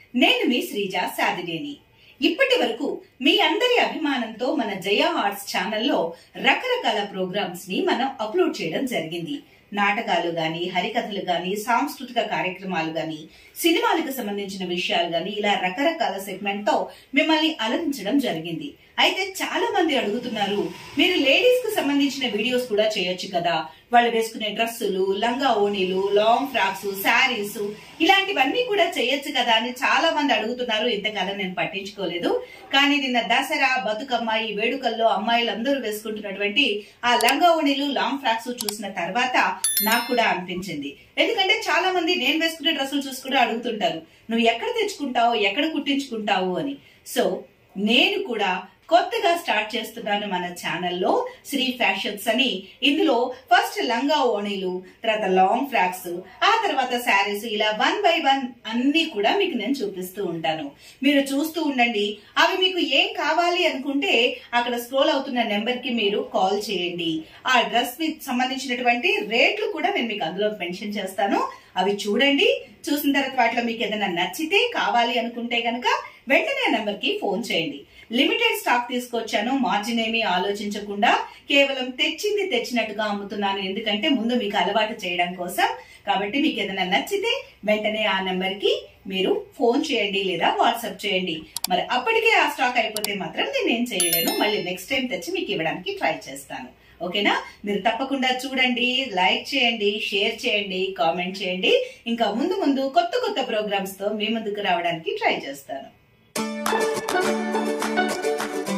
నేను మీ శ్రీజ సాదినేని ఇప్పటి వరకు మీ అందరి అభిమానంతో మన జయ ఆర్ట్స్ ఛానల్లో రకరకాల ప్రోగ్రామ్స్ ని మనం అప్లోడ్ చేయడం జరిగింది నాటకాలు గాని హరికథలు గాని సాంస్కృతిక కార్యక్రమాలు గాని సినిమాలకు సంబంధించిన విషయాలు గాని ఇలా రకరకాల సెగ్మెంట్ తో మిమ్మల్ని అలరించడం జరిగింది అయితే చాలా మంది అడుగుతున్నారు మీరు లేడీస్ కు సంబంధించిన వీడియోస్ కూడా చేయొచ్చు కదా వాళ్ళు వేసుకునే డ్రెస్సులు లంగా ఓణీలు లాంగ్ ఫ్రాక్స్ శారీస్ ఇలాంటివన్నీ కూడా చేయొచ్చు కదా అని చాలా మంది అడుగుతున్నారు ఇంతకాలం నేను పట్టించుకోలేదు కానీ నిన్న దసరా బతుకమ్మ ఈ వేడుకల్లో అమ్మాయిలందరూ వేసుకుంటున్నటువంటి ఆ లంగా ఓణీలు లాంగ్ ఫ్రాక్స్ చూసిన తర్వాత నాకు కూడా అనిపించింది ఎందుకంటే చాలా మంది నేను వేసుకునే డ్రెస్సులు చూసి కూడా అడుగుతుంటారు నువ్వు ఎక్కడ తెచ్చుకుంటావు ఎక్కడ కుట్టించుకుంటావు అని సో నేను కూడా కొత్తగా స్టార్ట్ చేస్తున్నాను మన ఛానల్లో శ్రీ ఫ్యాషన్స్ అని ఇందులో ఫస్ట్ లంగా ఓణీలు తర్వాత లాంగ్ ఫ్రాక్స్ ఆ తర్వాత శారీస్ ఇలా వన్ బై వన్ అన్ని కూడా మీకు నేను చూపిస్తూ ఉంటాను మీరు చూస్తూ ఉండండి అవి మీకు ఏం కావాలి అనుకుంటే అక్కడ స్క్రోల్ అవుతున్న నెంబర్ కి మీరు కాల్ చేయండి ఆ డ్రెస్ కి సంబంధించినటువంటి రేట్లు కూడా నేను మీకు అందులో మెన్షన్ చేస్తాను అవి చూడండి చూసిన తర్వాత వాటిలో మీకు ఏదైనా నచ్చితే కావాలి అనుకుంటే గనక వెంటనే ఆ నెంబర్ కి ఫోన్ చేయండి లిమిటెడ్ స్టాక్ తీసుకొచ్చాను మార్జిన్ ఏమీ ఆలోచించకుండా కేవలం తెచ్చింది తెచ్చినట్టుగా అమ్ముతున్నాను ఎందుకంటే ముందు మీకు అలవాటు చేయడం కోసం కాబట్టి మీకు ఏదైనా నచ్చితే వెంటనే ఆ నెంబర్ కి మీరు ఫోన్ చేయండి లేదా వాట్సాప్ చేయండి మరి అప్పటికే ఆ స్టాక్ అయిపోతే మాత్రం నేను ఏం చేయలేను మళ్ళీ నెక్స్ట్ టైం తెచ్చి మీకు ఇవ్వడానికి ట్రై చేస్తాను ఓకేనా మీరు తప్పకుండా చూడండి లైక్ చేయండి షేర్ చేయండి కామెంట్ చేయండి ఇంకా ముందు ముందు కొత్త కొత్త ప్రోగ్రామ్స్ తో మీ ముందుకు రావడానికి ట్రై చేస్తాను